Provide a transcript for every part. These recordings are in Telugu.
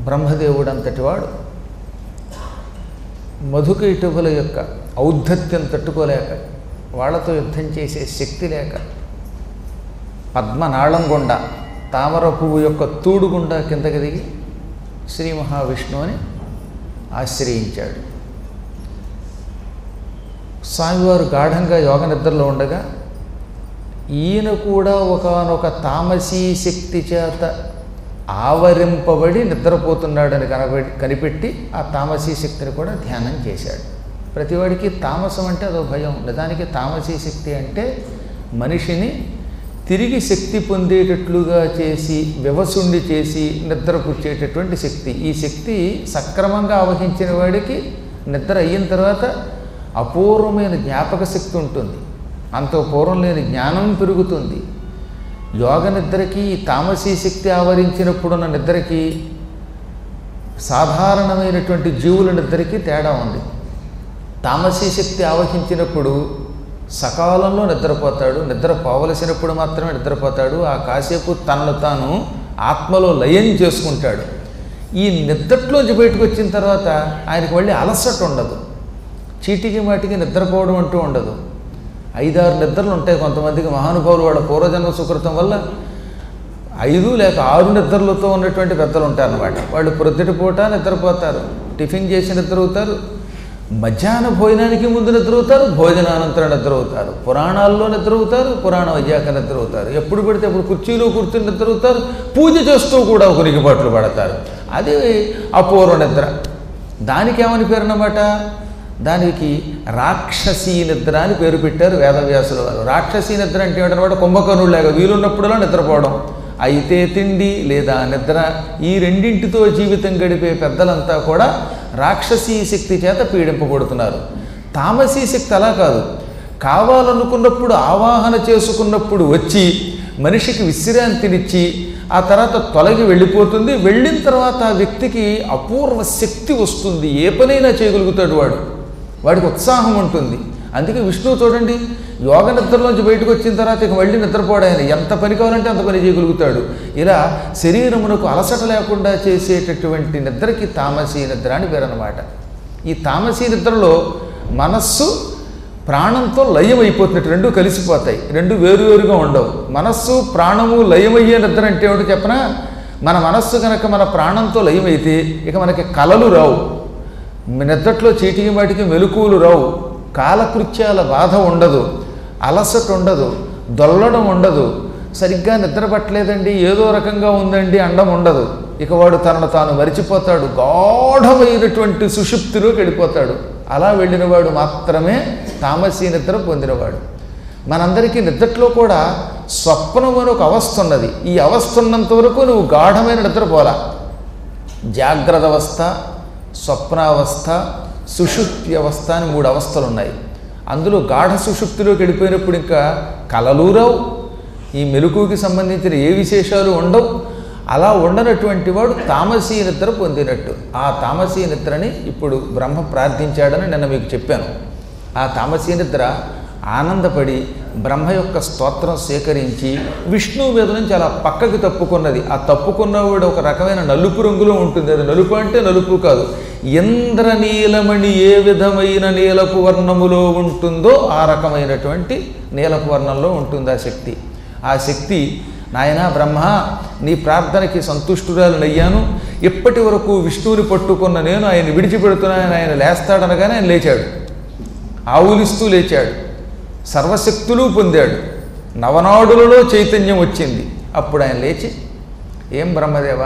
బ్రహ్మదేవుడు అంతటి వాడు మధుకైటవుల యొక్క ఔద్ధత్యం తట్టుకోలేక వాళ్ళతో యుద్ధం చేసే శక్తి లేక పద్మనాళం గుండా తామర పువ్వు యొక్క తూడు గుండా కిందకి దిగి శ్రీ మహావిష్ణువుని ఆశ్రయించాడు స్వామివారు గాఢంగా యోగ నిద్రలో ఉండగా ఈయన కూడా ఒకనొక తామసీ శక్తి చేత ఆవరింపబడి నిద్రపోతున్నాడని కనబడి కనిపెట్టి ఆ తామసీ శక్తిని కూడా ధ్యానం చేశాడు ప్రతివాడికి తామసం అంటే అదో భయం నిజానికి తామసీ శక్తి అంటే మనిషిని తిరిగి శక్తి పొందేటట్లుగా చేసి వివసుండి చేసి నిద్ర పుచ్చేటటువంటి శక్తి ఈ శక్తి సక్రమంగా ఆవహించిన వాడికి నిద్ర అయిన తర్వాత అపూర్వమైన జ్ఞాపక శక్తి ఉంటుంది అంత పూర్వం లేని జ్ఞానం పెరుగుతుంది యోగ నిద్రకి తామసీ శక్తి ఆవరించినప్పుడున్న నిద్రకి సాధారణమైనటువంటి జీవుల నిద్రకి తేడా ఉంది తామసీ శక్తి ఆవహించినప్పుడు సకాలంలో నిద్రపోతాడు నిద్ర పోవలసినప్పుడు మాత్రమే నిద్రపోతాడు ఆ కాసేపు తనను తాను ఆత్మలో లయం చేసుకుంటాడు ఈ నిద్రలోంచి బయటకు వచ్చిన తర్వాత ఆయనకి మళ్ళీ అలసట ఉండదు చీటికి మాటికి నిద్రపోవడం అంటూ ఉండదు ఐదారు నిద్రలు ఉంటాయి కొంతమందికి మహానుభావులు వాళ్ళ పూర్వజన్మ సుకృతం వల్ల ఐదు లేక ఆరు నిద్రలతో ఉన్నటువంటి పెద్దలు ఉంటారన్నమాట వాళ్ళు ప్రొద్దుటి పూట నిద్రపోతారు టిఫిన్ చేసి నిద్రవుతారు మధ్యాహ్న భోజనానికి ముందు నిద్రవుతారు భోజనానంతరం నిద్రవుతారు పురాణాల్లో నిద్రవుతారు పురాణం అయ్యాక నిద్రవుతారు ఎప్పుడు పెడితే అప్పుడు కుర్చీలో కూర్చుని నిద్రవుతారు పూజ చేస్తూ కూడా ఉనికిపాట్లు పడతారు అది అపూర్వ నిద్ర దానికి ఏమని పేరు అన్నమాట దానికి రాక్షసీ నిద్ర అని పేరు పెట్టారు వేదవ్యాసుల వారు రాక్షసీ నిద్ర అంటే ఏమిటనమాట కుంభకర్ణుడు వీలున్నప్పుడల్లా నిద్రపోవడం అయితే తిండి లేదా నిద్ర ఈ రెండింటితో జీవితం గడిపే పెద్దలంతా కూడా రాక్షసీ శక్తి చేత పీడింపబడుతున్నారు తామసీ శక్తి అలా కాదు కావాలనుకున్నప్పుడు ఆవాహన చేసుకున్నప్పుడు వచ్చి మనిషికి విశ్రాంతినిచ్చి ఆ తర్వాత తొలగి వెళ్ళిపోతుంది వెళ్ళిన తర్వాత ఆ వ్యక్తికి అపూర్వ శక్తి వస్తుంది ఏ పనైనా చేయగలుగుతాడు వాడు వాడికి ఉత్సాహం ఉంటుంది అందుకే విష్ణువు చూడండి యోగ నిద్రలోంచి బయటకు వచ్చిన తర్వాత ఇక మళ్ళీ నిద్రపోవడం ఆయన ఎంత పని కావాలంటే అంత పని చేయగలుగుతాడు ఇలా శరీరమునకు అలసట లేకుండా చేసేటటువంటి నిద్రకి తామసీ నిద్ర అని పేరనమాట ఈ తామసీ నిద్రలో మనస్సు ప్రాణంతో లయం అయిపోతున్నట్టు రెండు కలిసిపోతాయి రెండు వేరువేరుగా ఉండవు మనస్సు ప్రాణము లయమయ్యే నిద్ర అంటే ఏమిటో చెప్పనా మన మనస్సు కనుక మన ప్రాణంతో లయమైతే ఇక మనకి కలలు రావు నిద్రట్లో చీటికి వాటికి మెలకువలు రావు కాలకృత్యాల బాధ ఉండదు అలసట ఉండదు దొల్లడం ఉండదు సరిగ్గా నిద్ర పట్టలేదండి ఏదో రకంగా ఉందండి అండం ఉండదు ఇక వాడు తనను తాను మరిచిపోతాడు గాఢమైనటువంటి సుషుప్తిలోకి వెళ్ళిపోతాడు అలా వెళ్ళినవాడు మాత్రమే తామసీ నిద్ర పొందినవాడు మనందరికీ నిద్రలో కూడా స్వప్నం అని ఒక అవస్థ ఉన్నది ఈ అవస్థ ఉన్నంత వరకు నువ్వు గాఢమైన నిద్ర పోలా జాగ్రత్త అవస్థ స్వప్నావస్థ సుషుప్తి అవస్థ అని మూడు అవస్థలు ఉన్నాయి అందులో గాఢ సుషుప్తిలోకి వెళ్ళిపోయినప్పుడు ఇంకా కలలూరావు ఈ మెలకుకి సంబంధించిన ఏ విశేషాలు ఉండవు అలా ఉండనటువంటి వాడు తామసీ నిద్ర పొందినట్టు ఆ తామసీ నిద్రని ఇప్పుడు బ్రహ్మ ప్రార్థించాడని నిన్న మీకు చెప్పాను ఆ తామసీ నిద్ర ఆనందపడి బ్రహ్మ యొక్క స్తోత్రం సేకరించి విష్ణువు మీద నుంచి అలా పక్కకి తప్పుకున్నది ఆ తప్పుకున్నవాడు ఒక రకమైన నలుపు రంగులో ఉంటుంది అది నలుపు అంటే నలుపు కాదు ఇంద్రనీలమణి ఏ విధమైన నీలపు వర్ణములో ఉంటుందో ఆ రకమైనటువంటి నీలపు వర్ణంలో ఉంటుంది ఆ శక్తి ఆ శక్తి నాయన బ్రహ్మ నీ ప్రార్థనకి సంతుష్టురాలనయ్యాను ఇప్పటి వరకు విష్ణువుని పట్టుకున్న నేను ఆయన విడిచిపెడుతున్నాను ఆయన లేస్తాడనగానే ఆయన లేచాడు ఆవులిస్తూ లేచాడు సర్వశక్తులు పొందాడు నవనాడులలో చైతన్యం వచ్చింది అప్పుడు ఆయన లేచి ఏం బ్రహ్మదేవ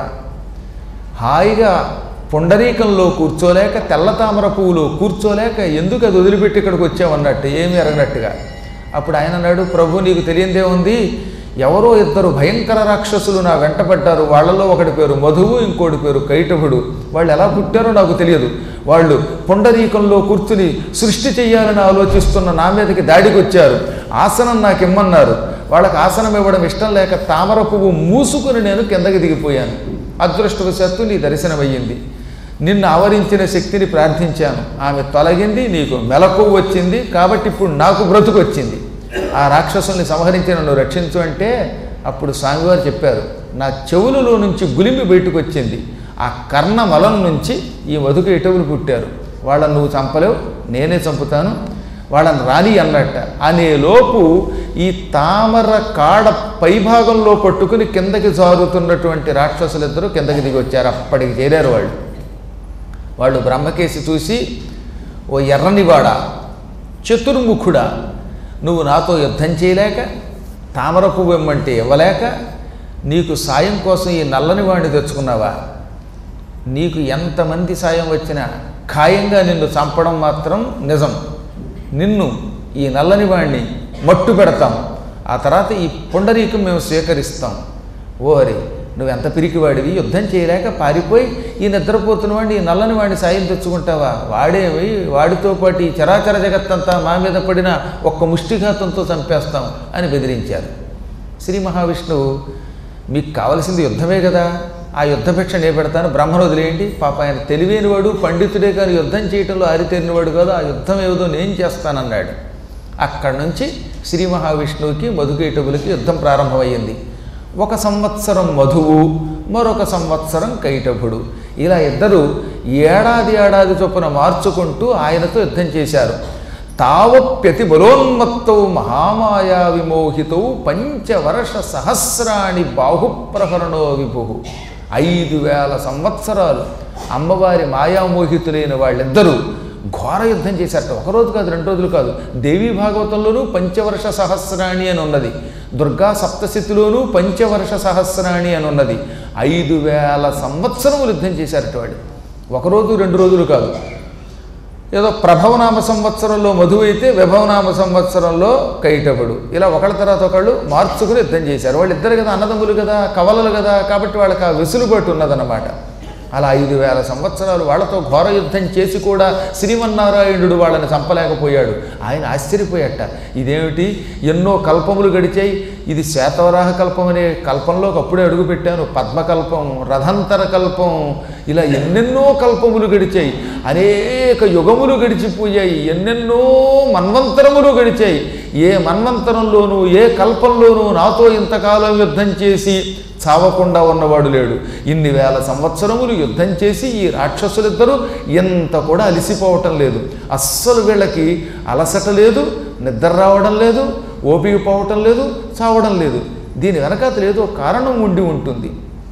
హాయిగా పుండరీకంలో కూర్చోలేక తెల్ల తామర పువ్వులో కూర్చోలేక ఎందుకు అది వదిలిపెట్టి ఇక్కడికి వచ్చావన్నట్టు ఏమీ ఎరగనట్టుగా అప్పుడు ఆయన అన్నాడు ప్రభు నీకు తెలియందే ఉంది ఎవరో ఇద్దరు భయంకర రాక్షసులు నా వెంటపడ్డారు వాళ్ళలో ఒకటి పేరు మధువు ఇంకోటి పేరు కైటభుడు వాళ్ళు ఎలా పుట్టారో నాకు తెలియదు వాళ్ళు పుండరీకంలో కూర్చుని సృష్టి చెయ్యాలని ఆలోచిస్తున్న నా మీదకి దాడికి వచ్చారు ఆసనం నాకు ఇమ్మన్నారు వాళ్ళకి ఆసనం ఇవ్వడం ఇష్టం లేక తామర పువ్వు మూసుకుని నేను కిందకి దిగిపోయాను అదృష్టవశాత్తు నీ దర్శనమయ్యింది నిన్ను ఆవరించిన శక్తిని ప్రార్థించాను ఆమె తొలగింది నీకు మెలకు వచ్చింది కాబట్టి ఇప్పుడు నాకు బ్రతుకు వచ్చింది ఆ రాక్షసుల్ని సంహరించి నన్ను రక్షించు అంటే అప్పుడు స్వామివారు చెప్పారు నా చెవులలో నుంచి గులిమి బయటకు వచ్చింది ఆ కర్ణమలం నుంచి ఈ మధుక ఇటవులు పుట్టారు వాళ్ళని నువ్వు చంపలేవు నేనే చంపుతాను వాళ్ళని రాని అన్నట్ట అనే లోపు ఈ తామర కాడ పైభాగంలో పట్టుకుని కిందకి జారుతున్నటువంటి రాక్షసులిద్దరూ కిందకి దిగి వచ్చారు అప్పటికి చేరారు వాళ్ళు వాళ్ళు బ్రహ్మకేసి చూసి ఓ ఎర్రనివాడా చతుర్ముఖుడా నువ్వు నాతో యుద్ధం చేయలేక తామర పువ్వు ఇమ్మంటే ఇవ్వలేక నీకు సాయం కోసం ఈ నల్లని వాడిని తెచ్చుకున్నావా నీకు ఎంతమంది సాయం వచ్చినా ఖాయంగా నిన్ను చంపడం మాత్రం నిజం నిన్ను ఈ నల్లని వాడిని మట్టు పెడతాం ఆ తర్వాత ఈ పుండరీకం మేము స్వీకరిస్తాం ఓరి నువ్వు ఎంత పిరికివాడివి యుద్ధం చేయలేక పారిపోయి ఈ నిద్రపోతున్న వాడిని ఈ నల్లని వాడిని సాయం తెచ్చుకుంటావా వాడేమి వాడితో పాటు ఈ చరాచర జగత్తంతా మా మీద పడిన ఒక్క ముష్టిఘాతంతో చంపేస్తాం అని బెదిరించారు శ్రీ మహావిష్ణువు మీకు కావలసింది యుద్ధమే కదా ఆ యుద్ధభిక్ష నే పెడతాను బ్రహ్మను వదిలేయండి పాప ఆయన తెలివైనవాడు పండితుడే కానీ యుద్ధం చేయటంలో ఆరితేరినవాడు కాదు ఆ యుద్ధం ఏదో నేను చేస్తానన్నాడు అక్కడి నుంచి శ్రీ మహావిష్ణువుకి మధుకైటవులకి యుద్ధం ప్రారంభమయ్యింది ఒక సంవత్సరం మధువు మరొక సంవత్సరం కైటభుడు ఇలా ఇద్దరు ఏడాది ఏడాది చొప్పున మార్చుకుంటూ ఆయనతో యుద్ధం చేశారు తావప్యతి బలోన్మత్తౌ మహామాయా విమోహితౌ పంచవర్ష సహస్రాణి బాహుప్రహరణో విభు ఐదు వేల సంవత్సరాలు అమ్మవారి మాయామోహితులైన వాళ్ళిద్దరూ ఘోర యుద్ధం చేశారట ఒక రోజు కాదు రెండు రోజులు కాదు దేవీ భాగవతంలోనూ పంచవర్ష సహస్రాణి అని ఉన్నది దుర్గా సప్తశతిలోనూ పంచవర్ష సహస్రాణి అని ఉన్నది ఐదు వేల సంవత్సరములు యుద్ధం చేశారట వాడు ఒకరోజు రెండు రోజులు కాదు ఏదో ప్రభవనామ సంవత్సరంలో మధువు అయితే విభవనామ సంవత్సరంలో కైటపుడు ఇలా ఒకళ్ళ తర్వాత ఒకళ్ళు మార్చుకుని యుద్ధం చేశారు వాళ్ళు ఇద్దరు కదా అన్నదమ్ములు కదా కవలలు కదా కాబట్టి వాళ్ళకి ఆ వెసులుబాటు ఉన్నదన్నమాట అలా ఐదు వేల సంవత్సరాలు వాళ్ళతో ఘోర యుద్ధం చేసి కూడా శ్రీమన్నారాయణుడు వాళ్ళని చంపలేకపోయాడు ఆయన ఆశ్చర్యపోయాట ఇదేమిటి ఎన్నో కల్పములు గడిచాయి ఇది శ్వేతవరాహ కల్పం అనే కల్పంలోకి అప్పుడే అడుగుపెట్టాను పద్మకల్పం రథంతర కల్పం ఇలా ఎన్నెన్నో కల్పములు గడిచాయి అనేక యుగములు గడిచిపోయాయి ఎన్నెన్నో మన్వంతరములు గడిచాయి ఏ మన్వంతరంలోనూ ఏ కల్పంలోనూ నాతో ఇంతకాలం యుద్ధం చేసి చావకుండా ఉన్నవాడు లేడు ఇన్ని వేల సంవత్సరములు యుద్ధం చేసి ఈ రాక్షసులిద్దరూ ఎంత కూడా అలిసిపోవటం లేదు అస్సలు వీళ్ళకి అలసట లేదు నిద్ర రావడం లేదు ఓపిక పోవటం లేదు చావడం లేదు దీని వెనకాతలు ఏదో కారణం ఉండి ఉంటుంది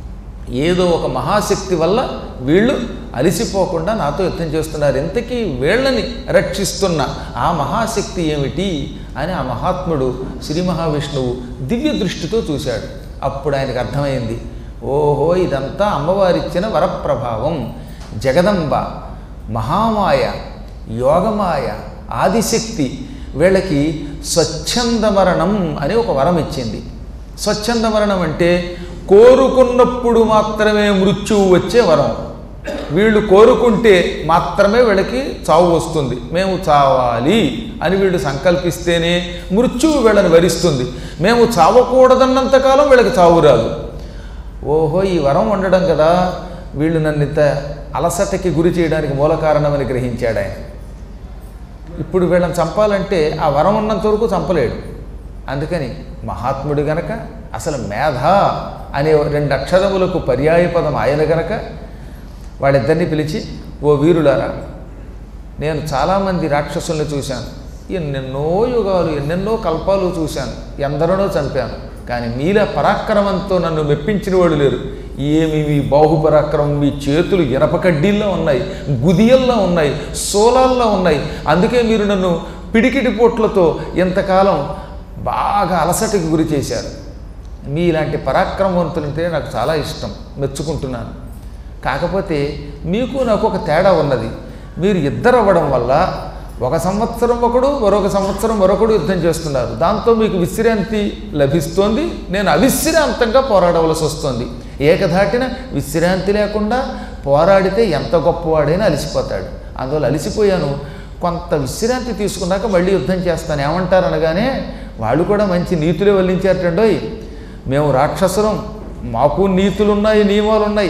ఏదో ఒక మహాశక్తి వల్ల వీళ్ళు అలిసిపోకుండా నాతో యుద్ధం చేస్తున్నారు ఇంతకీ వీళ్ళని రక్షిస్తున్న ఆ మహాశక్తి ఏమిటి అని ఆ మహాత్ముడు శ్రీ మహావిష్ణువు దివ్య దృష్టితో చూశాడు అప్పుడు ఆయనకు అర్థమైంది ఓహో ఇదంతా అమ్మవారిచ్చిన వరప్రభావం జగదంబ మహామాయ యోగమాయ ఆదిశక్తి వీళ్ళకి స్వచ్ఛంద మరణం అని ఒక వరం ఇచ్చింది స్వచ్ఛంద మరణం అంటే కోరుకున్నప్పుడు మాత్రమే మృత్యువు వచ్చే వరం వీళ్ళు కోరుకుంటే మాత్రమే వీళ్ళకి చావు వస్తుంది మేము చావాలి అని వీళ్ళు సంకల్పిస్తేనే మృత్యువు వీళ్ళని వరిస్తుంది మేము చావకూడదన్నంతకాలం వీళ్ళకి చావు రాదు ఓహో ఈ వరం ఉండడం కదా వీళ్ళు నన్ను ఇంత అలసటకి గురి చేయడానికి మూల కారణమని గ్రహించాడు ఆయన ఇప్పుడు వీళ్ళని చంపాలంటే ఆ వరం ఉన్నంత వరకు చంపలేడు అందుకని మహాత్ముడు గనక అసలు మేధ అనే రెండు అక్షరములకు పర్యాయ పదం ఆయన గనక వాళ్ళిద్దరిని పిలిచి ఓ వీరులారా నేను చాలామంది రాక్షసుల్ని చూశాను ఎన్నెన్నో యుగాలు ఎన్నెన్నో కల్పాలు చూశాను ఎందరినో చంపాను కానీ మీలా పరాక్రమంతో నన్ను మెప్పించిన వాడు లేరు ఏమి మీ బాహుపరాక్రమం మీ చేతులు ఇనపకడ్డీల్లో ఉన్నాయి గుదియల్లో ఉన్నాయి సోలాల్లో ఉన్నాయి అందుకే మీరు నన్ను పిడికిటి పోట్లతో ఇంతకాలం బాగా అలసటకి గురి చేశారు మీ ఇలాంటి పరాక్రమవంతులంటే నాకు చాలా ఇష్టం మెచ్చుకుంటున్నాను కాకపోతే మీకు నాకు ఒక తేడా ఉన్నది మీరు ఇద్దరు అవ్వడం వల్ల ఒక సంవత్సరం ఒకడు మరొక సంవత్సరం మరొకడు యుద్ధం చేస్తున్నారు దాంతో మీకు విశ్రాంతి లభిస్తోంది నేను అవిశ్రాంతంగా పోరాడవలసి వస్తుంది ఏకధాటిన విశ్రాంతి లేకుండా పోరాడితే ఎంత గొప్పవాడైనా అలసిపోతాడు అందువల్ల అలసిపోయాను కొంత విశ్రాంతి తీసుకున్నాక మళ్ళీ యుద్ధం చేస్తాను ఏమంటారు అనగానే వాళ్ళు కూడా మంచి నీతులే వల్లించారటండోయ్ మేము రాక్షసులం మాకు నీతులున్నాయి నియమాలు ఉన్నాయి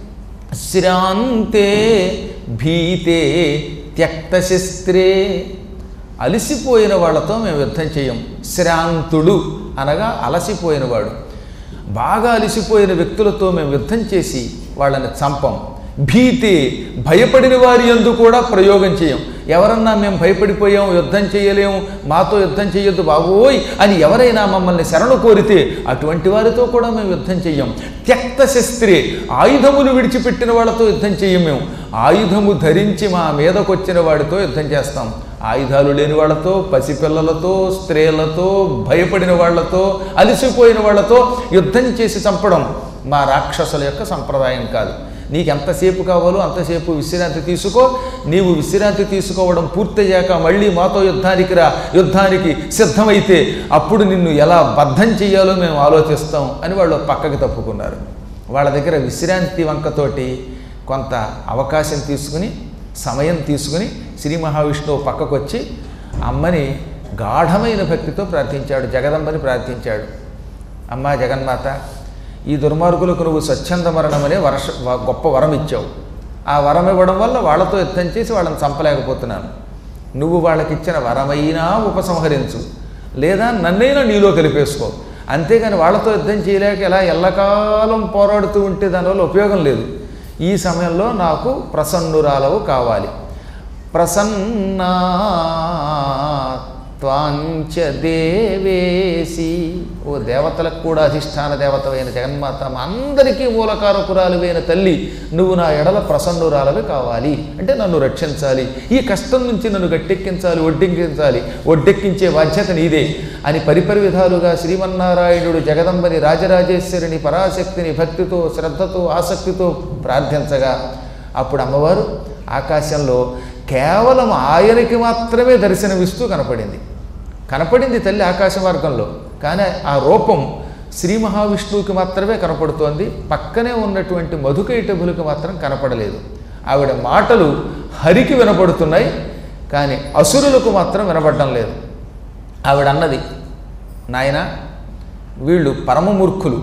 శ్రాంతే భీతే త్యక్తశస్త్రే అలసిపోయిన వాళ్ళతో మేము యుద్ధం చేయం శ్రాంతుడు అనగా అలసిపోయినవాడు బాగా అలసిపోయిన వ్యక్తులతో మేము యుద్ధం చేసి వాళ్ళని చంపం భీతి భయపడిన వారి ఎందు కూడా ప్రయోగం చేయం ఎవరన్నా మేము భయపడిపోయాం యుద్ధం చేయలేము మాతో యుద్ధం చేయొద్దు బాబోయ్ అని ఎవరైనా మమ్మల్ని శరణు కోరితే అటువంటి వారితో కూడా మేము యుద్ధం చెయ్యం త్యక్త శస్త్రే ఆయుధములు విడిచిపెట్టిన వాళ్ళతో యుద్ధం చెయ్యం మేము ఆయుధము ధరించి మా మీదకొచ్చిన వాడితో యుద్ధం చేస్తాం ఆయుధాలు లేని వాళ్ళతో పసిపిల్లలతో స్త్రీలతో భయపడిన వాళ్ళతో అలసిపోయిన వాళ్ళతో యుద్ధం చేసి చంపడం మా రాక్షసుల యొక్క సంప్రదాయం కాదు నీకు ఎంతసేపు కావాలో అంతసేపు విశ్రాంతి తీసుకో నీవు విశ్రాంతి తీసుకోవడం పూర్తయ్యాక మళ్ళీ మాతో యుద్ధానికి రా యుద్ధానికి సిద్ధమైతే అప్పుడు నిన్ను ఎలా బద్ధం చేయాలో మేము ఆలోచిస్తాం అని వాళ్ళు పక్కకి తప్పుకున్నారు వాళ్ళ దగ్గర విశ్రాంతి వంకతోటి కొంత అవకాశం తీసుకుని సమయం తీసుకుని శ్రీ మహావిష్ణువు పక్కకు వచ్చి అమ్మని గాఢమైన భక్తితో ప్రార్థించాడు జగదంబని ప్రార్థించాడు అమ్మా జగన్మాత ఈ దుర్మార్గులకు నువ్వు స్వచ్ఛంద మరణం అనే వర్ష వ- గొప్ప వరం ఇచ్చావు ఆ వరం ఇవ్వడం వల్ల వాళ్ళతో యుద్ధం చేసి వాళ్ళని చంపలేకపోతున్నాను నువ్వు వాళ్ళకి ఇచ్చిన వరమైనా ఉపసంహరించు లేదా నన్నైనా నీలో కలిపేసుకో అంతేగాని వాళ్ళతో యుద్ధం చేయలేక ఇలా ఎల్లకాలం పోరాడుతూ ఉంటే దానివల్ల ఉపయోగం లేదు ఈ సమయంలో నాకు ప్రసన్నురాలవు కావాలి ప్రసన్నా త్వాంచ దేవేసి ఓ దేవతలకు కూడా అధిష్టాన దేవతవైన జగన్మాత మా అందరికీ మూలకారకురాలువైన తల్లి నువ్వు నా ఎడల ప్రసన్నురాలవి కావాలి అంటే నన్ను రక్షించాలి ఈ కష్టం నుంచి నన్ను గట్టెక్కించాలి ఒడ్డెక్కించాలి ఒడ్డెక్కించే బాధ్యత నీదే అని పరిపరి విధాలుగా శ్రీమన్నారాయణుడు జగదంబని రాజరాజేశ్వరిని పరాశక్తిని భక్తితో శ్రద్ధతో ఆసక్తితో ప్రార్థించగా అప్పుడు అమ్మవారు ఆకాశంలో కేవలం ఆయనకి మాత్రమే దర్శనమిస్తూ కనపడింది కనపడింది తల్లి ఆకాశ మార్గంలో కానీ ఆ రూపం శ్రీ మహావిష్ణువుకి మాత్రమే కనపడుతోంది పక్కనే ఉన్నటువంటి మధుకైటభులకు మాత్రం కనపడలేదు ఆవిడ మాటలు హరికి వినపడుతున్నాయి కానీ అసురులకు మాత్రం వినపడడం లేదు ఆవిడ అన్నది నాయన వీళ్ళు పరమమూర్ఖులు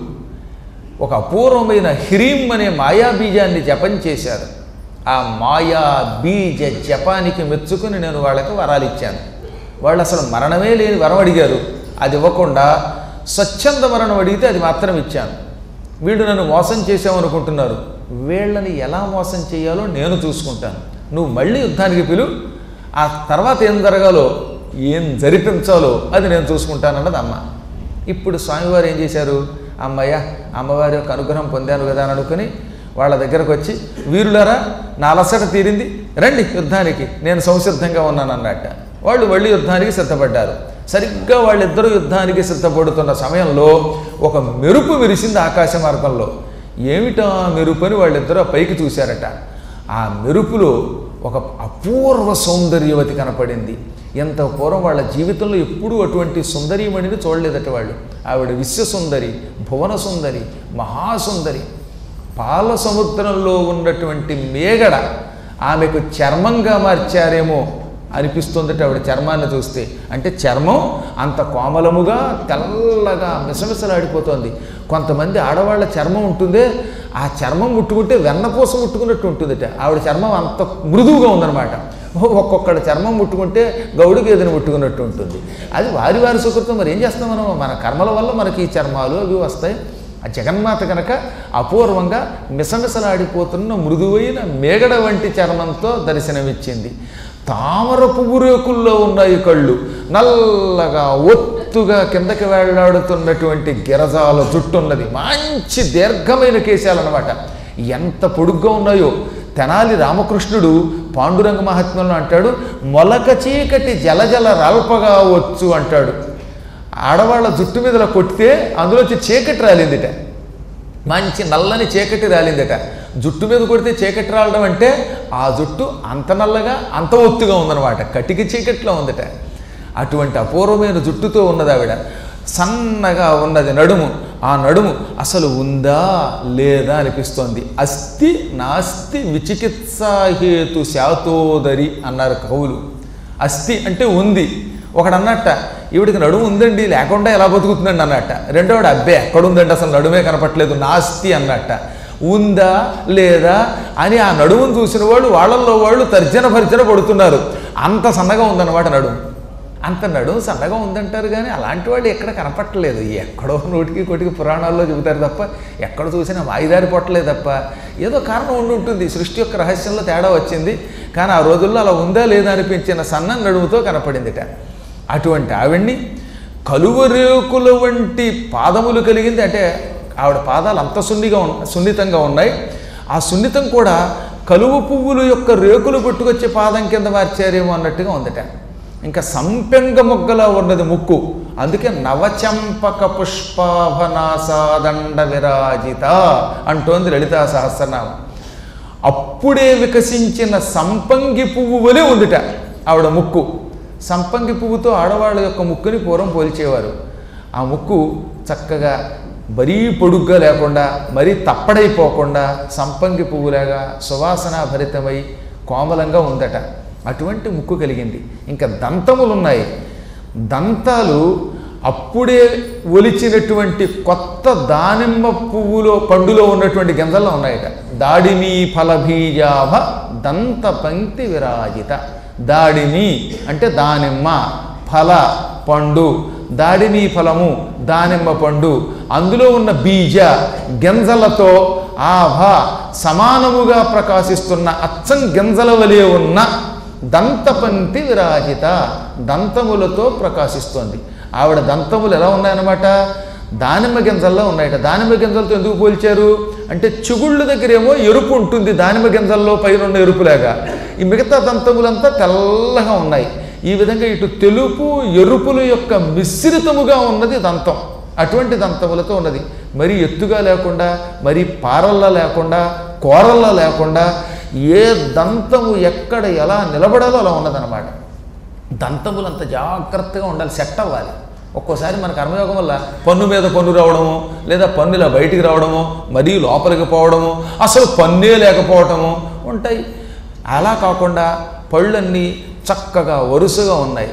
ఒక అపూర్వమైన హ్రీం అనే మాయా బీజాన్ని జపం చేశారు ఆ మాయా బీజ జపానికి మెచ్చుకుని నేను వాళ్ళకి వరాలు ఇచ్చాను వాళ్ళు అసలు మరణమే లేని వరం అడిగారు అది ఇవ్వకుండా స్వచ్ఛంద మరణం అడిగితే అది మాత్రం ఇచ్చాను వీళ్ళు నన్ను మోసం చేసామనుకుంటున్నారు వీళ్ళని ఎలా మోసం చేయాలో నేను చూసుకుంటాను నువ్వు మళ్ళీ యుద్ధానికి పిలు ఆ తర్వాత ఏం జరగాలో ఏం జరిపించాలో అది నేను చూసుకుంటానన్నది అమ్మ ఇప్పుడు స్వామివారు ఏం చేశారు అమ్మయ్య అమ్మవారి యొక్క అనుగ్రహం పొందాను కదా అని అనుకుని వాళ్ళ దగ్గరకు వచ్చి వీరులారా నా అలసట తీరింది రండి యుద్ధానికి నేను సంసిద్ధంగా ఉన్నాను అన్నట్ట వాళ్ళు మళ్ళీ యుద్ధానికి సిద్ధపడ్డారు సరిగ్గా వాళ్ళిద్దరూ యుద్ధానికి సిద్ధపడుతున్న సమయంలో ఒక మెరుపు విరిసింది ఆకాశ మార్గంలో ఏమిటా మెరుపు అని వాళ్ళిద్దరూ ఆ పైకి చూశారట ఆ మెరుపులో ఒక అపూర్వ సౌందర్యవతి కనపడింది ఎంత పూర్వం వాళ్ళ జీవితంలో ఎప్పుడూ అటువంటి సుందరీమణిని చూడలేదట వాళ్ళు ఆవిడ విశ్వసుందరి భువన సుందరి మహాసుందరి పాల సముద్రంలో ఉన్నటువంటి మేగడ ఆమెకు చర్మంగా మార్చారేమో అనిపిస్తుందట ఆవిడ చర్మాన్ని చూస్తే అంటే చర్మం అంత కోమలముగా తెల్లగా మిసమిసలాడిపోతోంది కొంతమంది ఆడవాళ్ళ చర్మం ఉంటుందే ఆ చర్మం ముట్టుకుంటే వెన్నపూస ముట్టుకున్నట్టు ఉంటుందట ఆవిడ చర్మం అంత మృదువుగా ఉందన్నమాట ఒక్కొక్కడి చర్మం ముట్టుకుంటే గౌడికి ఏదైనా ముట్టుకున్నట్టు ఉంటుంది అది వారి వారి సుకృతం మరి ఏం చేస్తాం మనం మన కర్మల వల్ల మనకి ఈ చర్మాలు అవి వస్తాయి ఆ జగన్మాత కనుక అపూర్వంగా మిసమిసలాడిపోతున్న మృదువైన మేగడ వంటి చర్మంతో దర్శనమిచ్చింది తామర పువ్వు రేకుల్లో ఉన్నాయి కళ్ళు నల్లగా ఒత్తుగా కిందకి వేళ్లాడుతున్నటువంటి గిరజాల జుట్టు ఉన్నది మంచి దీర్ఘమైన కేశాలన్నమాట ఎంత పొడుగ్గా ఉన్నాయో తెనాలి రామకృష్ణుడు పాండురంగ మహాత్మ్యంలో అంటాడు మొలక చీకటి జలజల రాల్పగా వచ్చు అంటాడు ఆడవాళ్ళ జుట్టు మీద ఇలా కొట్టితే అందులోంచి చీకటి రాలిందిట మంచి నల్లని చీకటి రాలిందట జుట్టు మీద కొడితే చీకటి రాలడం అంటే ఆ జుట్టు అంత నల్లగా అంత ఒత్తుగా ఉందన్నమాట కటికి చీకట్లో ఉందట అటువంటి అపూర్వమైన జుట్టుతో ఉన్నది ఆవిడ సన్నగా ఉన్నది నడుము ఆ నడుము అసలు ఉందా లేదా అనిపిస్తోంది అస్థి నాస్తి విచికిత్సాహేతు శాతోదరి అన్నారు కవులు అస్థి అంటే ఉంది ఒకడు అన్నట్ట ఈవిడికి నడుము ఉందండి లేకుండా ఎలా బతుకుతుందండి అన్నట్ట రెండోవాడు అబ్బే ఎక్కడుందండి అసలు నడుమే కనపట్లేదు నాస్తి అన్నట్ట ఉందా లేదా అని ఆ నడుమును చూసిన వాళ్ళు వాళ్ళల్లో వాళ్ళు తర్జన భర్జన పడుతున్నారు అంత సన్నగా ఉందన్నమాట నడుము అంత నడుము సన్నగా ఉందంటారు కానీ అలాంటి వాళ్ళు ఎక్కడ కనపట్టలేదు ఎక్కడో నోటికి కొటికి పురాణాల్లో చెబుతారు తప్ప ఎక్కడ చూసినా వాయిదారి పొట్టలేదు తప్ప ఏదో కారణం ఉండి ఉంటుంది సృష్టి యొక్క రహస్యంలో తేడా వచ్చింది కానీ ఆ రోజుల్లో అలా ఉందా లేదా అనిపించిన సన్న నడుముతో కనపడిందిట అటువంటి ఆవిడ్ని కలువరేకుల వంటి పాదములు కలిగింది అంటే ఆవిడ పాదాలు అంత సున్నిగా ఉన్న సున్నితంగా ఉన్నాయి ఆ సున్నితం కూడా కలువ పువ్వుల యొక్క రేకులు పట్టుకొచ్చే పాదం కింద మార్చారేమో అన్నట్టుగా ఉందట ఇంకా సంపెంగ మొగ్గలా ఉన్నది ముక్కు అందుకే నవచంపక పుష్పాభనాసాదండ విరాజిత అంటోంది లలితా సహస్రనామం అప్పుడే వికసించిన సంపంగి పువ్వు వలె ఉందిట ఆవిడ ముక్కు సంపంగి పువ్వుతో ఆడవాళ్ళ యొక్క ముక్కుని పూర్వం పోల్చేవారు ఆ ముక్కు చక్కగా మరీ పొడుగ్గా లేకుండా మరీ తప్పడైపోకుండా సంపంగి పువ్వులాగా సువాసన భరితమై కోమలంగా ఉందట అటువంటి ముక్కు కలిగింది ఇంకా దంతములు ఉన్నాయి దంతాలు అప్పుడే ఒలిచినటువంటి కొత్త దానిమ్మ పువ్వులో పండులో ఉన్నటువంటి గింజల్లో ఉన్నాయట దాడిమి ఫలబీజాభ దంత పంక్తి విరాజిత దాడిమి అంటే దానిమ్మ ఫల పండు దాడిమి ఫలము దానిమ్మ పండు అందులో ఉన్న బీజ గింజలతో ఆభ సమానముగా ప్రకాశిస్తున్న అచ్చం గింజల వలె ఉన్న దంతపంక్తి విరాజిత దంతములతో ప్రకాశిస్తోంది ఆవిడ దంతములు ఎలా ఉన్నాయన్నమాట దానిమ్మ గింజల్లో ఉన్నాయట దానిమ్మ గింజలతో ఎందుకు పోల్చారు అంటే చిగుళ్ళు దగ్గరేమో ఎరుపు ఉంటుంది దానిమ్మ గింజల్లో పైన ఉన్న ఎరుపులాగా ఈ మిగతా దంతములంతా తెల్లగా ఉన్నాయి ఈ విధంగా ఇటు తెలుపు ఎరుపుల యొక్క మిశ్రితముగా ఉన్నది దంతం అటువంటి దంతములతో ఉన్నది మరీ ఎత్తుగా లేకుండా మరీ పారల్లా లేకుండా కోరల్లా లేకుండా ఏ దంతము ఎక్కడ ఎలా నిలబడాలో అలా ఉన్నదన్నమాట దంతములు అంత జాగ్రత్తగా ఉండాలి సెట్ అవ్వాలి ఒక్కోసారి మన కర్మయోగం వల్ల పన్ను మీద పన్ను రావడము లేదా పన్ను ఇలా బయటికి రావడము మరీ లోపలికి పోవడము అసలు పన్నే లేకపోవటము ఉంటాయి అలా కాకుండా పళ్ళన్నీ చక్కగా వరుసగా ఉన్నాయి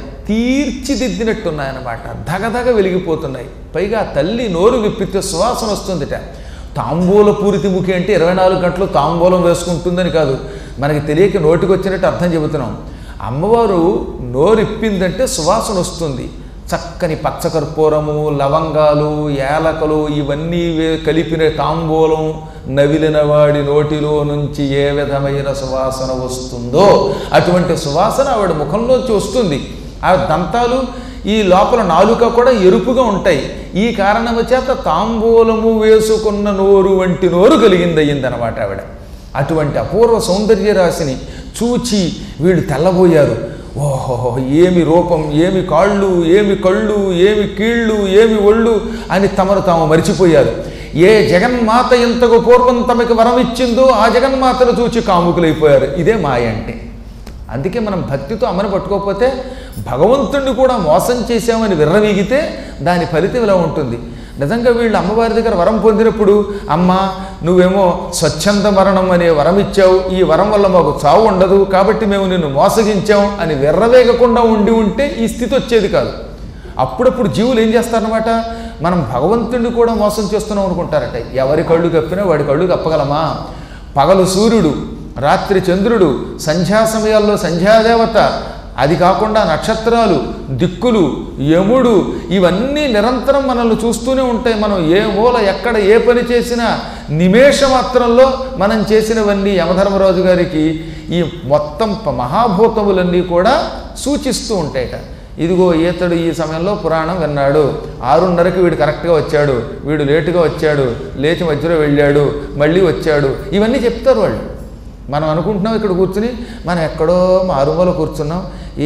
తీర్చిదిద్దినట్టున్నాయన్నమాట ధగధగ వెలిగిపోతున్నాయి పైగా తల్లి నోరు విప్పితే సువాసన వస్తుందిట తాంబూల పూరితి ముఖి అంటే ఇరవై నాలుగు గంటలు తాంబూలం వేసుకుంటుందని కాదు మనకి తెలియక నోటికి వచ్చినట్టు అర్థం చెబుతున్నాం అమ్మవారు నోరిప్పిందంటే సువాసన వస్తుంది చక్కని పచ్చకర్పూరము లవంగాలు ఏలకలు ఇవన్నీ వే- కలిపిన తాంబూలం నవిలిన వాడి నోటిలో నుంచి ఏ విధమైన సువాసన వస్తుందో అటువంటి సువాసన ఆవిడ ముఖంలోంచి వస్తుంది ఆ దంతాలు ఈ లోపల నాలుక కూడా ఎరుపుగా ఉంటాయి ఈ కారణము చేత తాంబూలము వేసుకున్న నోరు వంటి నోరు కలిగింది అయ్యిందనమాట ఆవిడ అటువంటి అపూర్వ సౌందర్య రాశిని చూచి వీళ్ళు తెల్లబోయారు ఓహో ఏమి రూపం ఏమి కాళ్ళు ఏమి కళ్ళు ఏమి కీళ్ళు ఏమి ఒళ్ళు అని తమను తాము మరిచిపోయారు ఏ జగన్మాత ఎంతకు పూర్వం తమకి వరం ఇచ్చిందో ఆ జగన్మాతను చూచి కాముకులైపోయారు ఇదే మాయ అంటే అందుకే మనం భక్తితో అమ్మని పట్టుకోకపోతే భగవంతుణ్ణి కూడా మోసం చేశామని విర్రవీగితే దాని ఫలితం ఇలా ఉంటుంది నిజంగా వీళ్ళు అమ్మవారి దగ్గర వరం పొందినప్పుడు అమ్మ నువ్వేమో స్వచ్ఛంద మరణం అనే వరం ఇచ్చావు ఈ వరం వల్ల మాకు చావు ఉండదు కాబట్టి మేము నిన్ను మోసగించాం అని విర్రవేగకుండా ఉండి ఉంటే ఈ స్థితి వచ్చేది కాదు అప్పుడప్పుడు జీవులు ఏం చేస్తారనమాట మనం భగవంతుడిని కూడా మోసం చేస్తున్నాం అనుకుంటారట ఎవరి కళ్ళు కప్పినా వాడి కళ్ళు కప్పగలమా పగలు సూర్యుడు రాత్రి చంద్రుడు సంధ్యా సమయాల్లో సంధ్యాదేవత అది కాకుండా నక్షత్రాలు దిక్కులు యముడు ఇవన్నీ నిరంతరం మనల్ని చూస్తూనే ఉంటాయి మనం ఏ మూల ఎక్కడ ఏ పని చేసినా నిమేష మాత్రంలో మనం చేసినవన్నీ యమధర్మరాజు గారికి ఈ మొత్తం ప- మహాభూతములన్నీ కూడా సూచిస్తూ ఉంటాయట ఇదిగో ఈతడు ఈ సమయంలో పురాణం విన్నాడు ఆరున్నరకి వీడు కరెక్ట్గా వచ్చాడు వీడు లేటుగా వచ్చాడు లేచి మధ్యలో వెళ్ళాడు మళ్ళీ వచ్చాడు ఇవన్నీ చెప్తారు వాళ్ళు మనం అనుకుంటున్నాం ఇక్కడ కూర్చుని మనం ఎక్కడో మారుమూల కూర్చున్నాం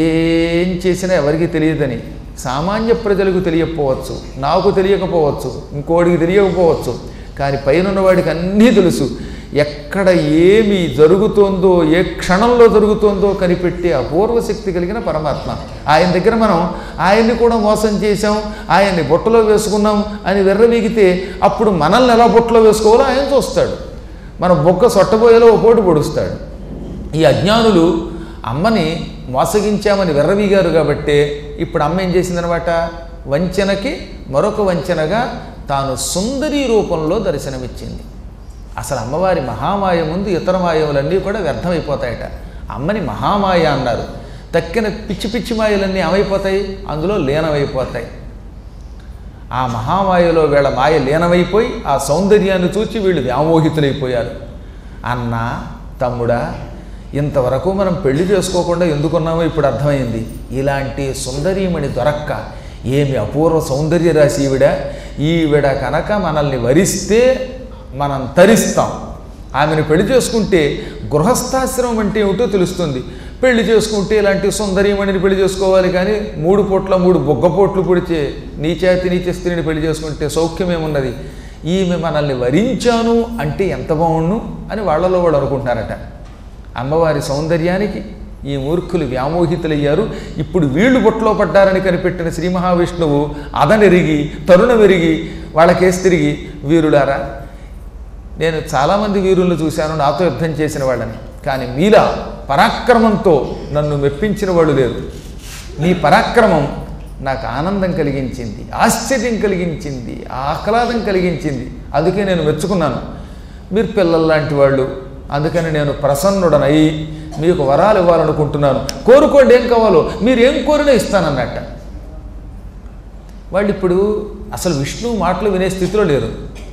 ఏం చేసినా ఎవరికీ తెలియదని సామాన్య ప్రజలకు తెలియకపోవచ్చు నాకు తెలియకపోవచ్చు ఇంకోడికి తెలియకపోవచ్చు కానీ పైన వాడికి అన్నీ తెలుసు ఎక్కడ ఏమి జరుగుతోందో ఏ క్షణంలో జరుగుతోందో కనిపెట్టే అపూర్వ శక్తి కలిగిన పరమాత్మ ఆయన దగ్గర మనం ఆయన్ని కూడా మోసం చేశాం ఆయన్ని బుట్టలో వేసుకున్నాం అని వెర్రవీగితే అప్పుడు మనల్ని ఎలా బుట్టలో వేసుకోవాలో ఆయన చూస్తాడు మన బొక్క సొట్టబోయేలో ఓ పోటు పొడుస్తాడు ఈ అజ్ఞానులు అమ్మని మోసగించామని వెర్రవీగారు కాబట్టే ఇప్పుడు అమ్మ ఏం చేసిందనమాట వంచనకి మరొక వంచనగా తాను సుందరి రూపంలో దర్శనమిచ్చింది అసలు అమ్మవారి మహామాయ ముందు ఇతర మాయములన్నీ కూడా వ్యర్థమైపోతాయట అమ్మని మహామాయ అన్నారు తక్కిన పిచ్చి పిచ్చి మాయలన్నీ ఏమైపోతాయి అందులో లీనమైపోతాయి ఆ మహామాయలో వీళ్ళ మాయ లీనమైపోయి ఆ సౌందర్యాన్ని చూచి వీళ్ళు వ్యామోహితులైపోయారు అన్న తమ్ముడా ఇంతవరకు మనం పెళ్లి చేసుకోకుండా ఎందుకున్నామో ఇప్పుడు అర్థమైంది ఇలాంటి సుందరీమణి దొరక్క ఏమి అపూర్వ సౌందర్య రాశి ఈవిడ ఈవిడ కనుక మనల్ని వరిస్తే మనం తరిస్తాం ఆమెను పెళ్లి చేసుకుంటే గృహస్థాశ్రమం అంటే ఏమిటో తెలుస్తుంది పెళ్లి చేసుకుంటే ఇలాంటి సుందరీమణిని పెళ్లి చేసుకోవాలి కానీ మూడు పూట్ల మూడు బొగ్గపోట్లు పొడిచే నీచేతి నీచ స్త్రీని పెళ్లి చేసుకుంటే సౌఖ్యమేమున్నది ఈమె మనల్ని వరించాను అంటే ఎంత బాగుండు అని వాళ్ళలో వాళ్ళు అనుకుంటున్నారట అమ్మవారి సౌందర్యానికి ఈ మూర్ఖులు వ్యామోహితులయ్యారు ఇప్పుడు వీళ్ళు బొట్లో పడ్డారని కనిపెట్టిన శ్రీ మహావిష్ణువు అదనెరిగి తరుణమెరిగి వాళ్ళకేసి తిరిగి వీరులారా నేను చాలామంది వీరులను చూశాను నాతో యుద్ధం చేసిన వాళ్ళని కానీ మీలా పరాక్రమంతో నన్ను మెప్పించిన వాళ్ళు లేరు నీ పరాక్రమం నాకు ఆనందం కలిగించింది ఆశ్చర్యం కలిగించింది ఆహ్లాదం కలిగించింది అందుకే నేను మెచ్చుకున్నాను మీరు పిల్లల్లాంటి వాళ్ళు అందుకని నేను ప్రసన్నుడనై మీకు వరాలు ఇవ్వాలనుకుంటున్నాను కోరుకోండి ఏం కావాలో మీరు ఏం కోరినా ఇస్తానన్నట్ట వాళ్ళు ఇప్పుడు అసలు విష్ణువు మాటలు వినే స్థితిలో లేరు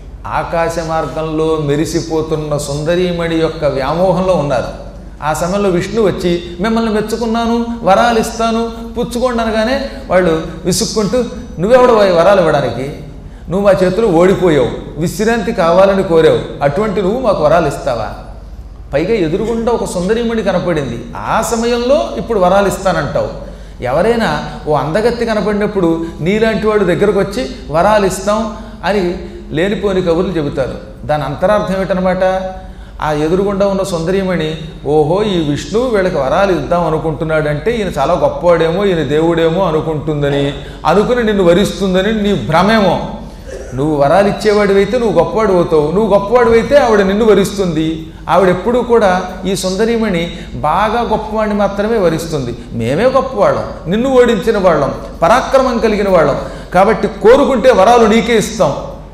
ఆకాశ మార్గంలో మెరిసిపోతున్న సుందరీమణి యొక్క వ్యామోహంలో ఉన్నారు ఆ సమయంలో విష్ణు వచ్చి మిమ్మల్ని మెచ్చుకున్నాను వరాలు ఇస్తాను పుచ్చుకోండి అనగానే వాళ్ళు విసుక్కుంటూ నువ్వెవడు వరాలు ఇవ్వడానికి నువ్వు మా చేతిలో ఓడిపోయావు విశ్రాంతి కావాలని కోరావు అటువంటి నువ్వు మాకు వరాలు ఇస్తావా పైగా ఎదురుగుండా ఒక సుందరీమణి కనపడింది ఆ సమయంలో ఇప్పుడు వరాలు ఇస్తానంటావు ఎవరైనా ఓ అందగత్తి కనపడినప్పుడు నీలాంటి వాడు దగ్గరకు వచ్చి వరాలు ఇస్తాం అని లేనిపోని కబుర్లు చెబుతారు దాని అంతరార్థం ఏమిటనమాట ఆ ఎదురుగుండా ఉన్న సుందరీమణి ఓహో ఈ విష్ణువు వీళ్ళకి వరాలు ఇద్దాం అనుకుంటున్నాడంటే ఈయన చాలా గొప్పవాడేమో ఈయన దేవుడేమో అనుకుంటుందని అనుకుని నిన్ను వరిస్తుందని నీ భ్రమేమో నువ్వు వరాలు ఇచ్చేవాడివైతే నువ్వు గొప్పవాడు అవుతావు నువ్వు గొప్పవాడివైతే ఆవిడ నిన్ను వరిస్తుంది ఆవిడ ఎప్పుడూ కూడా ఈ సుందరీమణి బాగా గొప్పవాడిని మాత్రమే వరిస్తుంది మేమే గొప్పవాళ్ళం నిన్ను ఓడించిన వాళ్ళం పరాక్రమం కలిగిన వాళ్ళం కాబట్టి కోరుకుంటే వరాలు నీకే ఇస్తాం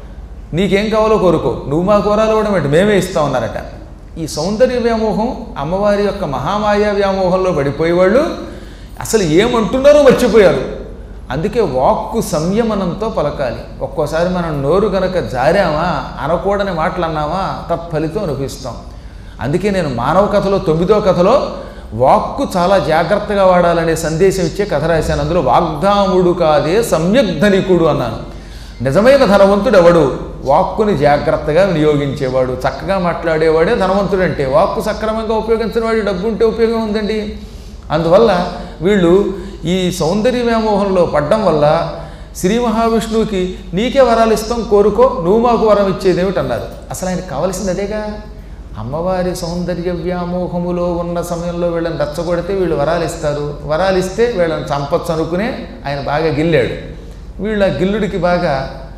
నీకేం కావాలో కోరుకో నువ్వు మాకు వరాలు ఇవ్వడం ఏంటి మేమే ఇస్తాం అన్నారట ఈ సౌందర్య వ్యామోహం అమ్మవారి యొక్క మహామాయ వ్యామోహంలో పడిపోయేవాళ్ళు అసలు ఏమంటున్నారో మర్చిపోయారు అందుకే వాక్కు సంయమనంతో పలకాలి ఒక్కోసారి మనం నోరు గనక జారామా అనకూడని మాటలు అన్నామా తప్పలితో అనిపిస్తాం అందుకే నేను మానవ కథలో తొమ్మిదో కథలో వాక్కు చాలా జాగ్రత్తగా వాడాలనే సందేశం ఇచ్చే కథ రాశాను అందులో వాగ్దాముడు కాదే సమ్యక్ ధనికుడు అన్నాను నిజమైన ధనవంతుడు ఎవడు వాక్కుని జాగ్రత్తగా వినియోగించేవాడు చక్కగా మాట్లాడేవాడే ధనవంతుడు అంటే వాక్కు సక్రమంగా ఉపయోగించిన వాడు డబ్బు ఉంటే ఉపయోగం ఉందండి అందువల్ల వీళ్ళు ఈ సౌందర్య వ్యామోహంలో పడ్డం వల్ల శ్రీ మహావిష్ణువుకి నీకే వరాలు ఇస్తాం కోరుకో నువ్వు మాకు వరం ఇచ్చేదేమిటి అన్నారు అసలు ఆయనకు కావాల్సింది అదేగా అమ్మవారి సౌందర్య వ్యామోహములో ఉన్న సమయంలో వీళ్ళని రెచ్చగొడితే వీళ్ళు వరాలు ఇస్తారు వరాలు ఇస్తే వీళ్ళని చంపచ్చు అనుకునే ఆయన బాగా గిల్లాడు వీళ్ళ గిల్లుడికి బాగా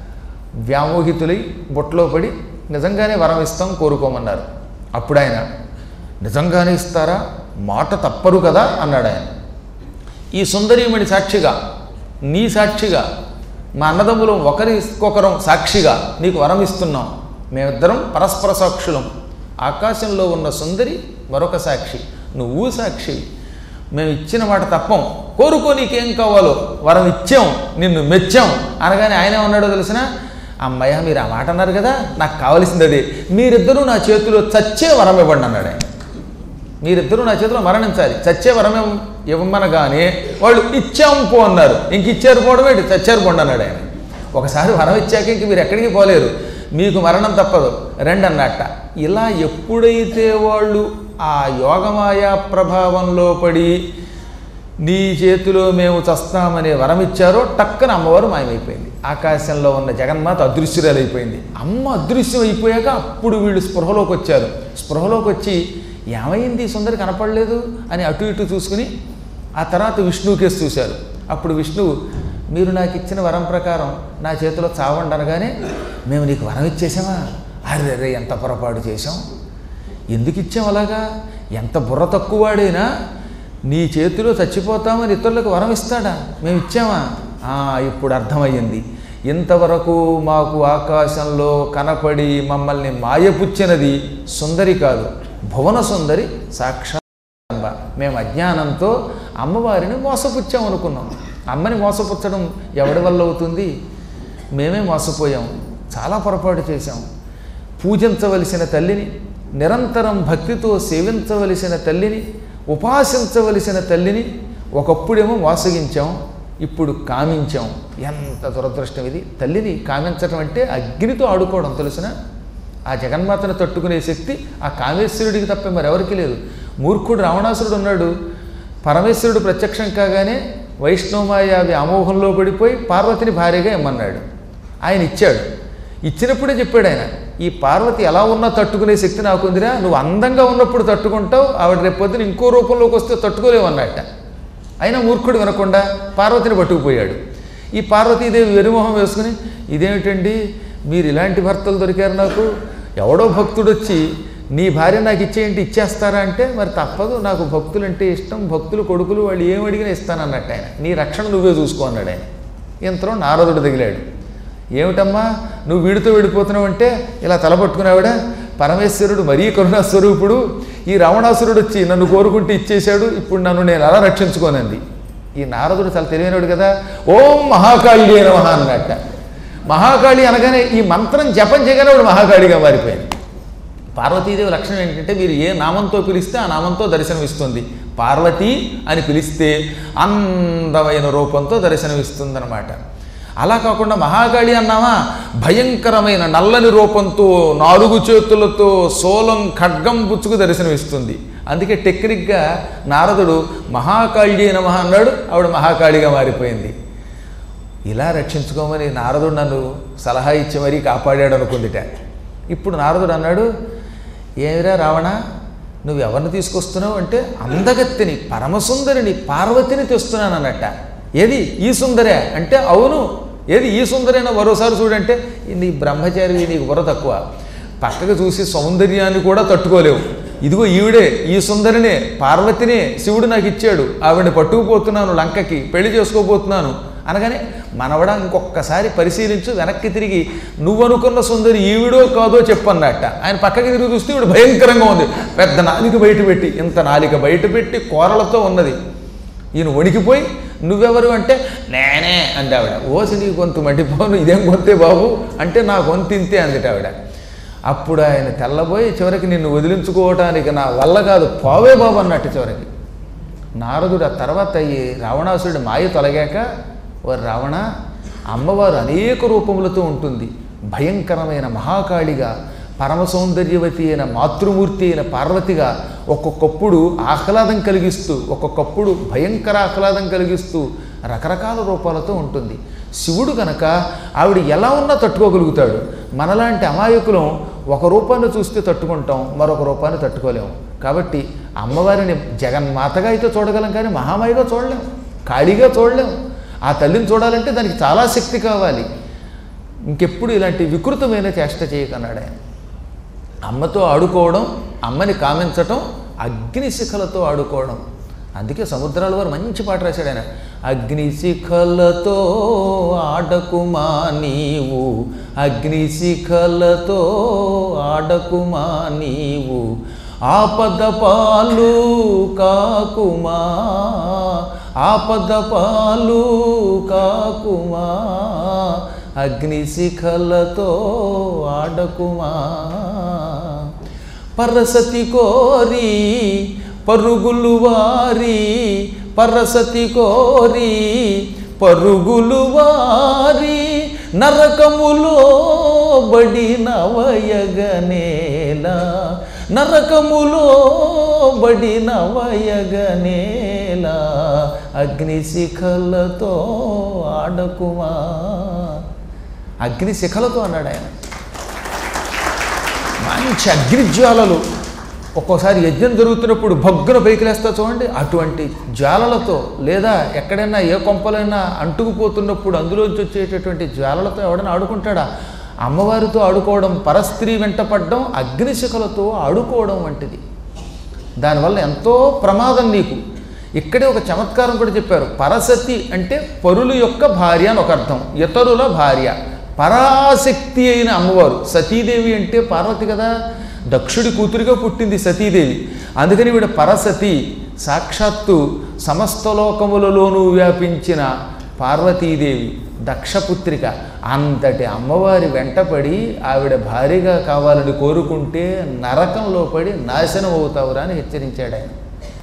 వ్యామోహితులై బొట్లో పడి నిజంగానే వరం ఇస్తాం కోరుకోమన్నారు అప్పుడు ఆయన నిజంగానే ఇస్తారా మాట తప్పరు కదా అన్నాడు ఆయన ఈ సుందరీమణి సాక్షిగా నీ సాక్షిగా మా అన్నదమ్ములు ఒకరికొకరం సాక్షిగా నీకు వరం ఇస్తున్నాం మేమిద్దరం పరస్పర సాక్షులం ఆకాశంలో ఉన్న సుందరి మరొక సాక్షి నువ్వు సాక్షి మేము ఇచ్చిన మాట తప్పం కోరుకో నీకేం కావాలో వరం ఇచ్చాం నిన్ను మెచ్చాం అనగానే ఆయన ఏమన్నాడో తెలిసిన అమ్మయ్య మీరు ఆ మాట అన్నారు కదా నాకు కావలసింది అదే మీరిద్దరూ నా చేతిలో చచ్చే వరం ఇవ్వండి అన్నాడు ఆయన మీరిద్దరూ నా చేతిలో మరణించాలి చచ్చే వరమే ఇవ్వమనగానే వాళ్ళు ఇచ్చాం పో అన్నారు ఇంక ఇచ్చారు పోవడం ఏంటి చచ్చారు పోండి అన్నాడు ఆయన ఒకసారి వరం ఇచ్చాక ఇంక మీరు ఎక్కడికి పోలేరు మీకు మరణం తప్పదు రండి అన్నట్ట ఇలా ఎప్పుడైతే వాళ్ళు ఆ యోగమాయా ప్రభావంలో పడి నీ చేతిలో మేము చస్తామనే వరం ఇచ్చారో టక్కన అమ్మవారు మాయమైపోయింది ఆకాశంలో ఉన్న జగన్మాత అదృశ్యురాలైపోయింది అమ్మ అదృశ్యం అయిపోయాక అప్పుడు వీళ్ళు స్పృహలోకి వచ్చారు స్పృహలోకి వచ్చి ఏమైంది ఈ సుందరి కనపడలేదు అని అటు ఇటు చూసుకుని ఆ తర్వాత విష్ణువుకేసి చూశారు అప్పుడు విష్ణువు మీరు నాకు ఇచ్చిన వరం ప్రకారం నా చేతిలో చావండి అనగానే మేము నీకు వరం ఇచ్చేసామా అరే ఎంత పొరపాటు చేశాం ఎందుకు ఇచ్చాం అలాగా ఎంత బుర్ర తక్కువవాడైనా నీ చేతిలో చచ్చిపోతామని ఇతరులకు వరం ఇస్తాడా మేము ఇచ్చామా ఆ, ఇప్పుడు అర్థమయ్యింది ఇంతవరకు మాకు ఆకాశంలో కనపడి మమ్మల్ని మాయపుచ్చినది సుందరి కాదు భువన సుందరి సాక్షాత్ అంబ మేము అజ్ఞానంతో అమ్మవారిని మోసపుచ్చాం అనుకున్నాం అమ్మని మోసపుచ్చడం ఎవడి వల్ల అవుతుంది మేమే మోసపోయాం చాలా పొరపాటు చేశాం పూజించవలసిన తల్లిని నిరంతరం భక్తితో సేవించవలసిన తల్లిని ఉపాసించవలసిన తల్లిని ఒకప్పుడేమో మోసగించాం ఇప్పుడు కామించాం ఎంత దురదృష్టం ఇది తల్లిని కామించడం అంటే అగ్నితో ఆడుకోవడం తెలిసిన ఆ జగన్మాతను తట్టుకునే శక్తి ఆ కామేశ్వరుడికి తప్ప మరెవరికి లేదు మూర్ఖుడు రావణాసురుడు ఉన్నాడు పరమేశ్వరుడు ప్రత్యక్షం కాగానే వైష్ణవమాయ వ్యామోహంలో పడిపోయి పార్వతిని భార్యగా ఇమ్మన్నాడు ఆయన ఇచ్చాడు ఇచ్చినప్పుడే చెప్పాడు ఆయన ఈ పార్వతి ఎలా ఉన్నా తట్టుకునే శక్తి నాకుందిరా నువ్వు అందంగా ఉన్నప్పుడు తట్టుకుంటావు ఆవిడ రేపొద్దున ఇంకో రూపంలోకి వస్తే తట్టుకోలేవు అన్నట్ట అయినా మూర్ఖుడు వినకుండా పార్వతిని పట్టుకుపోయాడు ఈ పార్వతీదేవి వెరిమొహం వేసుకుని ఇదేమిటండి మీరు ఇలాంటి భర్తలు దొరికారు నాకు ఎవడో భక్తుడు వచ్చి నీ భార్య నాకు ఇచ్చేయండి ఇచ్చేస్తారా అంటే మరి తప్పదు నాకు భక్తులు అంటే ఇష్టం భక్తులు కొడుకులు వాళ్ళు ఏం అడిగినా ఇస్తానన్నట్టు ఆయన నీ రక్షణ నువ్వే చూసుకో అన్నాడు ఆయన ఇంతలో నారదుడు తగిలాడు ఏమిటమ్మా నువ్వు వీడితో వెళ్ళిపోతున్నావు అంటే ఇలా తలపట్టుకున్నావిడ పరమేశ్వరుడు మరీ కరుణా స్వరూపుడు ఈ రావణాసురుడు వచ్చి నన్ను కోరుకుంటే ఇచ్చేశాడు ఇప్పుడు నన్ను నేను ఎలా రక్షించుకోనంది ఈ నారదుడు చాలా తెలివైనడు కదా ఓం మహాకాళి నమః అన్నట్ట మహాకాళి అనగానే ఈ మంత్రం జపం చేయగానే వాడు మహాకాళిగా మారిపోయాడు పార్వతీదేవి లక్షణం ఏంటంటే మీరు ఏ నామంతో పిలిస్తే ఆ నామంతో దర్శనమిస్తుంది పార్వతి అని పిలిస్తే అందమైన రూపంతో దర్శనమిస్తుందన్నమాట అలా కాకుండా మహాకాళి అన్నామా భయంకరమైన నల్లని రూపంతో నాలుగు చేతులతో సోలం ఖడ్గం పుచ్చుకు దర్శనమిస్తుంది అందుకే టెక్నిక్గా నారదుడు మహాకాళి నమః అన్నాడు ఆవిడ మహాకాళిగా మారిపోయింది ఇలా రక్షించుకోమని నారదుడు నన్ను సలహా ఇచ్చి మరీ కాపాడాడు అనుకుందిట ఇప్పుడు నారదుడు అన్నాడు ఏమిరా రావణ నువ్వు ఎవరిని తీసుకొస్తున్నావు అంటే అందగత్తిని పరమసుందరిని పార్వతిని తెస్తున్నాను అన్నట్ట ఏది ఈ సుందరే అంటే అవును ఏది ఈ సుందరైనా మరోసారి చూడంటే నీ బ్రహ్మచారి నీకు బుర్ర తక్కువ పక్కకు చూసి సౌందర్యాన్ని కూడా తట్టుకోలేవు ఇదిగో ఈవిడే ఈ సుందరినే పార్వతినే శివుడు నాకు ఇచ్చాడు ఆవిడని పట్టుకుపోతున్నాను లంకకి పెళ్లి చేసుకోబోతున్నాను అనగానే మనవడ ఇంకొకసారి పరిశీలించు వెనక్కి తిరిగి నువ్వు అనుకున్న సుందరి ఈవిడో కాదో చెప్పన్నట్ట ఆయన పక్కకి తిరిగి చూస్తే ఈవిడ భయంకరంగా ఉంది పెద్ద నాలిక బయట పెట్టి ఇంత నాలిక బయట పెట్టి కూరలతో ఉన్నది ఈయన వణికిపోయి నువ్వెవరు అంటే నేనే అంది ఆవిడ ఓసి నీ గొంతు మట్టిపోను ఇదేం గొంతే బాబు అంటే నా గొంతు ఇంతే అందిట ఆవిడ అప్పుడు ఆయన తెల్లబోయి చివరికి నిన్ను వదిలించుకోవటానికి నా వల్ల కాదు పోవే బాబు అన్నట్టు చివరికి నారదుడు ఆ తర్వాత ఈ రావణాసురుడి మాయ తొలగాక ఓ రావణ అమ్మవారు అనేక రూపములతో ఉంటుంది భయంకరమైన మహాకాళిగా పరమ సౌందర్యవతి అయిన మాతృమూర్తి అయిన పార్వతిగా ఒక్కొక్కప్పుడు ఆహ్లాదం కలిగిస్తూ ఒక్కొక్కప్పుడు భయంకర ఆహ్లాదం కలిగిస్తూ రకరకాల రూపాలతో ఉంటుంది శివుడు కనుక ఆవిడ ఎలా ఉన్నా తట్టుకోగలుగుతాడు మనలాంటి అమాయకులం ఒక రూపాన్ని చూస్తే తట్టుకుంటాం మరొక రూపాన్ని తట్టుకోలేము కాబట్టి అమ్మవారిని జగన్మాతగా అయితే చూడగలం కానీ మహామాయిగా చూడలేం ఖాళీగా చూడలేం ఆ తల్లిని చూడాలంటే దానికి చాలా శక్తి కావాలి ఇంకెప్పుడు ఇలాంటి వికృతమైన చేష్ట చేయకన్నాడు ఆయన అమ్మతో ఆడుకోవడం అమ్మని కామించటం అగ్నిశిఖలతో ఆడుకోవడం అందుకే సముద్రాల వారు మంచి పాట రాశాడు ఆయన అగ్నిశిఖలతో ఆడకుమా నీవు అగ్నిశిఖలతో ఆడకుమా నీవు ఆపద పాలు కాకుమా ఆపద పాలు కాకుమా అగ్నిశిఖలతో ఆడకుమా పరసతి కోరి పరుగులు వారి పరసతి కోరి పరుగులు వారి నరకములో బడిన వయగనేలా నరకములో బడిన వయగనేలా అగ్నిశిఖలతో ఆడకుమా అగ్నిశిఖలతో అన్నాడు ఆయన మంచి అగ్నిజ్వాలలు ఒక్కోసారి యజ్ఞం జరుగుతున్నప్పుడు భగ్గున పైకి లేస్తా చూడండి అటువంటి జ్వాలలతో లేదా ఎక్కడైనా ఏ కొంపలైనా అంటుకుపోతున్నప్పుడు అందులోంచి వచ్చేటటువంటి జ్వాలలతో ఎవడైనా ఆడుకుంటాడా అమ్మవారితో ఆడుకోవడం పరస్త్రీ వెంటపడడం అగ్నిశిఖలతో ఆడుకోవడం వంటిది దానివల్ల ఎంతో ప్రమాదం నీకు ఇక్కడే ఒక చమత్కారం కూడా చెప్పారు పరసతి అంటే పరుల యొక్క భార్య అని ఒక అర్థం ఇతరుల భార్య పరాశక్తి అయిన అమ్మవారు సతీదేవి అంటే పార్వతి కదా దక్షుడి కూతురిగా పుట్టింది సతీదేవి అందుకని వీడు పరసతి సాక్షాత్తు సమస్త లోకములలోనూ వ్యాపించిన పార్వతీదేవి దక్షపుత్రిక అంతటి అమ్మవారి వెంటపడి ఆవిడ భారీగా కావాలని కోరుకుంటే నరకంలో పడి నాశనం అవుతావురా అని హెచ్చరించాడు ఆయన